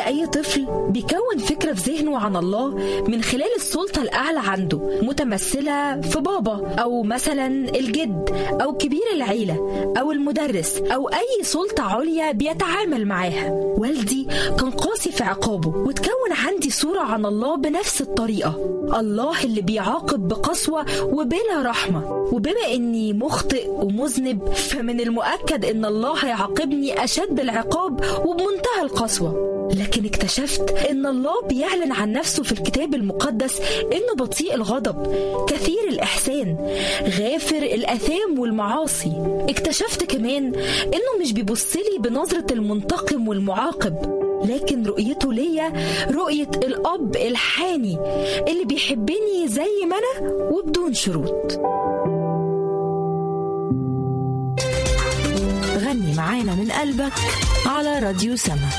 أي طفل بيكون فكرة في ذهنه عن الله من خلال السلطة الأعلى عنده متمثلة في بابا أو مثلا الجد أو كبير العيلة أو المدرس أو أي سلطة عليا بيتعامل معاها والدي كان قاسي في عقابه وتكون عندي صورة عن الله بنفس الطريقة الله اللي بيعاقب بقسوة وبلا رحمة وبما إني مخطئ ومذنب فمن المؤكد إن الله هيعاقبني أشد العقاب وبمنتهى القسوة لكن اكتشفت ان الله بيعلن عن نفسه في الكتاب المقدس انه بطيء الغضب كثير الاحسان غافر الاثام والمعاصي اكتشفت كمان انه مش بيبصلي بنظره المنتقم والمعاقب لكن رؤيته ليا رؤية الأب الحاني اللي بيحبني زي ما أنا وبدون شروط غني معانا من قلبك على راديو سما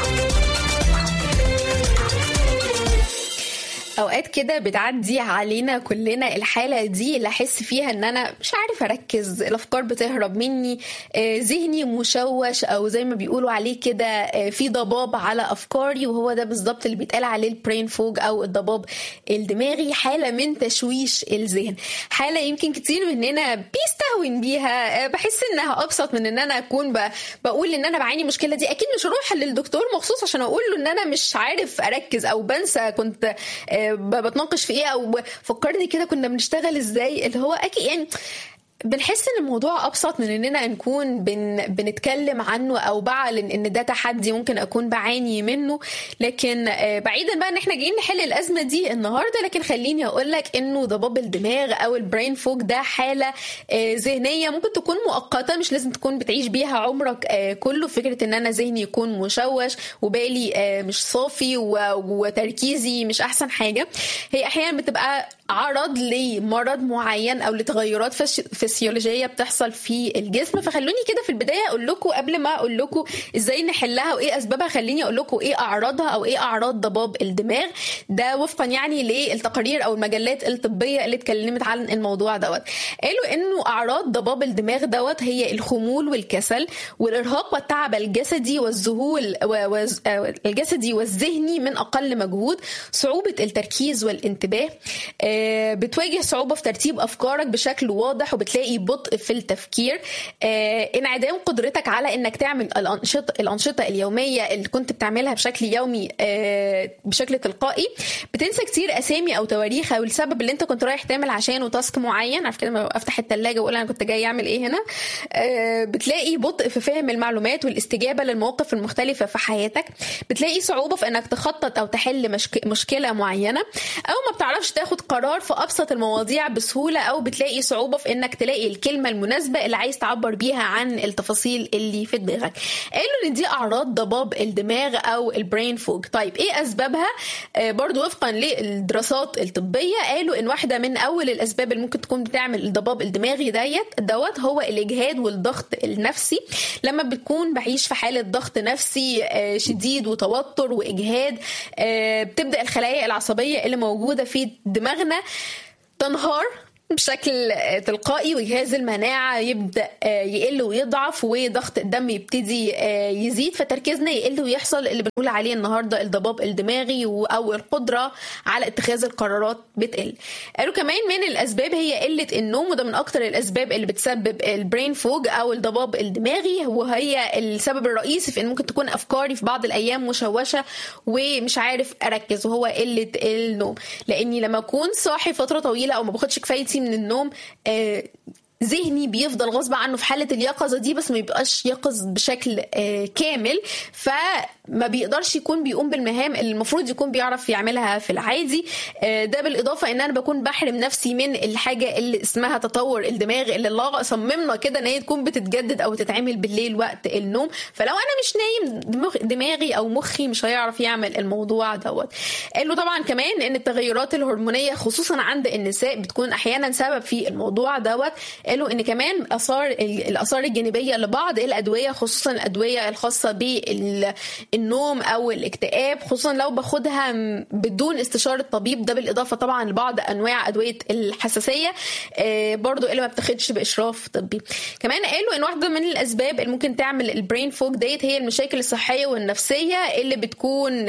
اوقات كده بتعدي علينا كلنا الحاله دي اللي احس فيها ان انا مش عارف اركز الافكار بتهرب مني آه، ذهني مشوش او زي ما بيقولوا عليه كده آه، في ضباب على افكاري وهو ده بالظبط اللي بيتقال عليه البرين فوج او الضباب الدماغي حاله من تشويش الذهن حاله يمكن كتير مننا بيستهون بيها آه، بحس انها ابسط من ان انا اكون ب- بقول ان انا بعاني المشكله دي اكيد مش هروح للدكتور مخصوص عشان اقول له ان انا مش عارف اركز او بنسى كنت آه، ب- بتناقش في ايه او فكرني كده كنا بنشتغل ازاي اللي هو اكيد يعني بنحس ان الموضوع ابسط من اننا نكون بن بنتكلم عنه او بعلن ان ده تحدي ممكن اكون بعاني منه لكن آه، بعيدا بقى ان احنا جايين نحل الازمه دي النهارده لكن خليني اقول لك انه ضباب الدماغ او البرين فوج ده حاله آه، ذهنيه ممكن تكون مؤقته مش لازم تكون بتعيش بيها عمرك آه، كله فكره ان انا ذهني يكون مشوش وبالي آه، مش صافي و- وتركيزي مش احسن حاجه هي احيانا بتبقى عرض لمرض معين او لتغيرات فش- فسيولوجيه بتحصل في الجسم فخلوني كده في البدايه اقول لكم قبل ما اقول لكم ازاي نحلها وايه اسبابها خليني اقول لكم ايه اعراضها او ايه اعراض ضباب الدماغ ده وفقا يعني للتقارير او المجلات الطبيه اللي اتكلمت عن الموضوع دوت قالوا انه اعراض ضباب الدماغ دوت هي الخمول والكسل والارهاق والتعب الجسدي والذهول و- وز- آه، الجسدي والذهني من اقل مجهود صعوبه التركيز والانتباه آه، بتواجه صعوبه في ترتيب افكارك بشكل واضح وبتلاقي بطء في التفكير آه، انعدام قدرتك على انك تعمل الانشطه الانشطه اليوميه اللي كنت بتعملها بشكل يومي آه، بشكل تلقائي بتنسى كتير اسامي او تواريخ او السبب اللي انت كنت رايح تعمل عشانه تاسك معين عارف كده لما افتح الثلاجه واقول انا كنت جاي اعمل ايه هنا آه، بتلاقي بطء في فهم المعلومات والاستجابه للمواقف المختلفه في حياتك بتلاقي صعوبه في انك تخطط او تحل مشك... مشكله معينه او ما بتعرفش تاخد قرار في ابسط المواضيع بسهوله او بتلاقي صعوبه في انك تلاقي الكلمه المناسبه اللي عايز تعبر بيها عن التفاصيل اللي في دماغك قالوا ان دي اعراض ضباب الدماغ او البرين فوج طيب ايه اسبابها آه برضو وفقا للدراسات الطبيه قالوا ان واحده من اول الاسباب اللي ممكن تكون بتعمل الضباب الدماغي ديت دوت هو الاجهاد والضغط النفسي لما بتكون بعيش في حاله ضغط نفسي آه شديد وتوتر واجهاد آه بتبدا الخلايا العصبيه اللي موجوده في دماغنا تنهار بشكل تلقائي وجهاز المناعة يبدأ يقل ويضعف وضغط الدم يبتدي يزيد فتركيزنا يقل ويحصل اللي بنقول عليه النهاردة الضباب الدماغي أو القدرة على اتخاذ القرارات بتقل قالوا كمان من الأسباب هي قلة النوم وده من أكتر الأسباب اللي بتسبب البرين فوج أو الضباب الدماغي وهي السبب الرئيسي في إن ممكن تكون أفكاري في بعض الأيام مشوشة ومش عارف أركز وهو قلة النوم لأني لما أكون صاحي فترة طويلة أو ما باخدش كفايتي من النوم آه ذهني بيفضل غصب عنه في حاله اليقظه دي بس ما يبقاش يقظ بشكل آه كامل فما بيقدرش يكون بيقوم بالمهام اللي المفروض يكون بيعرف يعملها في العادي آه ده بالاضافه ان انا بكون بحرم نفسي من الحاجه اللي اسمها تطور الدماغ اللي الله صممنا كده ان هي تكون بتتجدد او تتعمل بالليل وقت النوم فلو انا مش نايم دماغي او مخي مش هيعرف يعمل الموضوع دوت قالوا طبعا كمان ان التغيرات الهرمونيه خصوصا عند النساء بتكون احيانا سبب في الموضوع دوت قالوا ان كمان اثار الاثار الجانبيه لبعض الادويه خصوصا الادويه الخاصه بالنوم او الاكتئاب خصوصا لو باخدها بدون استشاره طبيب ده بالاضافه طبعا لبعض انواع ادويه الحساسيه برضو اللي ما بتاخدش باشراف طبي كمان قالوا ان واحده من الاسباب اللي ممكن تعمل البرين فوج ديت هي المشاكل الصحيه والنفسيه اللي بتكون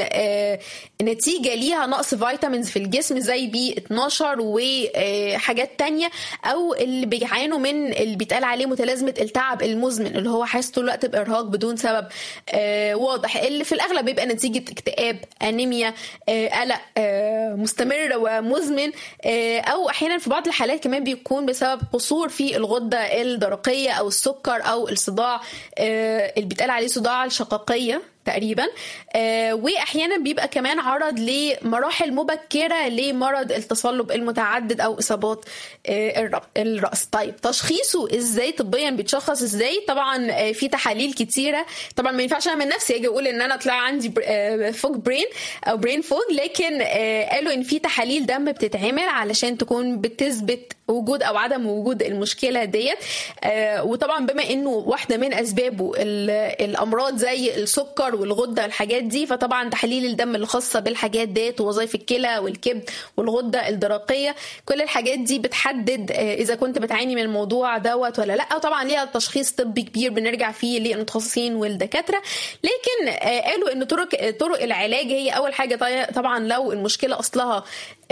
نتيجه ليها نقص فيتامينز في الجسم زي بي 12 وحاجات تانية او اللي بيعانوا من اللي بيتقال عليه متلازمه التعب المزمن اللي هو حاسس طول الوقت بارهاق بدون سبب واضح اللي في الاغلب بيبقى نتيجه اكتئاب انيميا قلق مستمر ومزمن او احيانا في بعض الحالات كمان بيكون بسبب قصور في الغده الدرقيه او السكر او الصداع اللي بيتقال عليه صداع الشقاقيه تقريبا آه واحيانا بيبقى كمان عرض لمراحل مبكره لمرض التصلب المتعدد او اصابات آه الراس طيب تشخيصه ازاي طبيا بيتشخص ازاي طبعا آه في تحاليل كتيره طبعا ما ينفعش انا من نفسي اجي اقول ان انا طلع عندي فوق برين او برين فوق لكن قالوا ان في تحاليل دم بتتعمل علشان تكون بتثبت وجود او عدم وجود المشكله ديت وطبعا بما انه واحده من اسبابه الامراض زي السكر والغده والحاجات دي فطبعا تحاليل الدم الخاصه بالحاجات ديت ووظائف الكلى والكبد والغده الدرقيه كل الحاجات دي بتحدد اذا كنت بتعاني من الموضوع دوت ولا لا وطبعا ليها تشخيص طبي كبير بنرجع فيه للمتخصصين والدكاتره لكن قالوا ان طرق طرق العلاج هي اول حاجه طبعا لو المشكله اصلها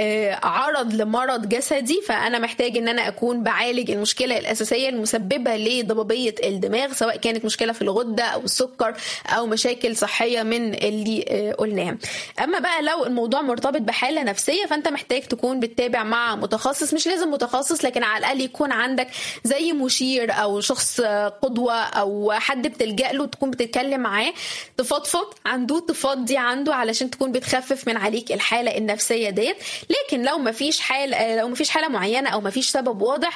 عرض لمرض جسدي فانا محتاج ان انا اكون بعالج المشكله الاساسيه المسببه لضبابيه الدماغ سواء كانت مشكله في الغده او السكر او مشاكل صحيه من اللي قلناها اما بقى لو الموضوع مرتبط بحاله نفسيه فانت محتاج تكون بتتابع مع متخصص مش لازم متخصص لكن على الاقل يكون عندك زي مشير او شخص قدوه او حد بتلجا له تكون بتتكلم معاه تفضفض عنده تفضي عنده علشان تكون بتخفف من عليك الحاله النفسيه ديت لكن لو ما فيش حاله لو ما فيش حاله معينه او ما فيش سبب واضح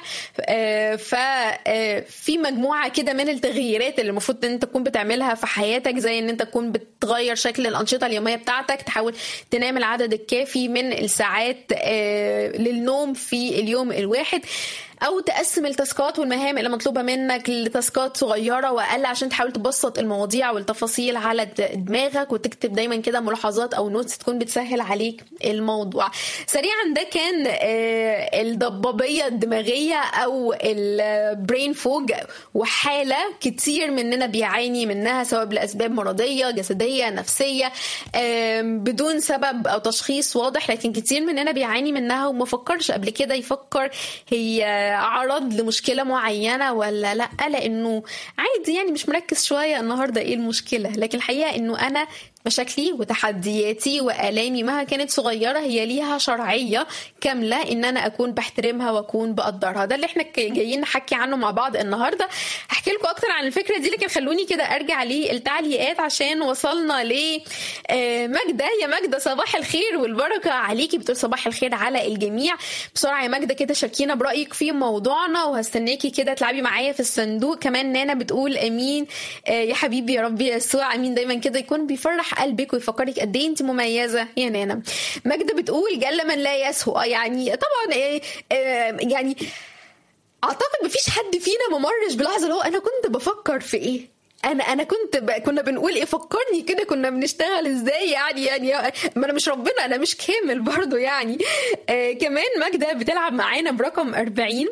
ففي مجموعه كده من التغييرات اللي المفروض ان انت تكون بتعملها في حياتك زي ان انت تكون بتغير شكل الانشطه اليوميه بتاعتك تحاول تنام العدد الكافي من الساعات للنوم في اليوم الواحد او تقسم التاسكات والمهام اللي مطلوبه منك لتاسكات صغيره واقل عشان تحاول تبسط المواضيع والتفاصيل على دماغك وتكتب دايما كده ملاحظات او نوتس تكون بتسهل عليك الموضوع سريعا ده كان الضبابيه الدماغيه او البرين فوج وحاله كتير مننا بيعاني منها سواء لاسباب مرضيه جسديه نفسيه بدون سبب او تشخيص واضح لكن كتير مننا بيعاني منها وما فكرش قبل كده يفكر هي عرض لمشكلة معينة ولا لا لأنه عادي يعني مش مركز شوية النهاردة إيه المشكلة لكن الحقيقة إنه أنا مشاكلي وتحدياتي والامي مهما كانت صغيره هي ليها شرعيه كامله ان انا اكون بحترمها واكون بقدرها ده اللي احنا جايين نحكي عنه مع بعض النهارده هحكي لكم اكتر عن الفكره دي لكن خلوني كده ارجع للتعليقات عشان وصلنا ل ماجده يا ماجده صباح الخير والبركه عليكي بتقول صباح الخير على الجميع بسرعه يا ماجده كده شاركينا برايك في موضوعنا وهستناكي كده تلعبي معايا في الصندوق كمان نانا بتقول امين يا حبيبي يا رب يسوع امين دايما كده يكون بيفرح قلبك ويفكرك قد ايه انت مميزه يا نانا ماجده بتقول جل من لا يسهو يعني طبعا إيه يعني اعتقد مفيش حد فينا ما مرش بلحظه اللي هو انا كنت بفكر في ايه انا انا كنت ب... كنا بنقول ايه فكرني كده كنا بنشتغل ازاي يعني يعني ما انا مش ربنا انا مش كامل برضو يعني آه كمان ماجده بتلعب معانا برقم 40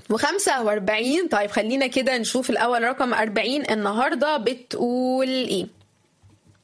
و45 طيب خلينا كده نشوف الاول رقم 40 النهارده بتقول ايه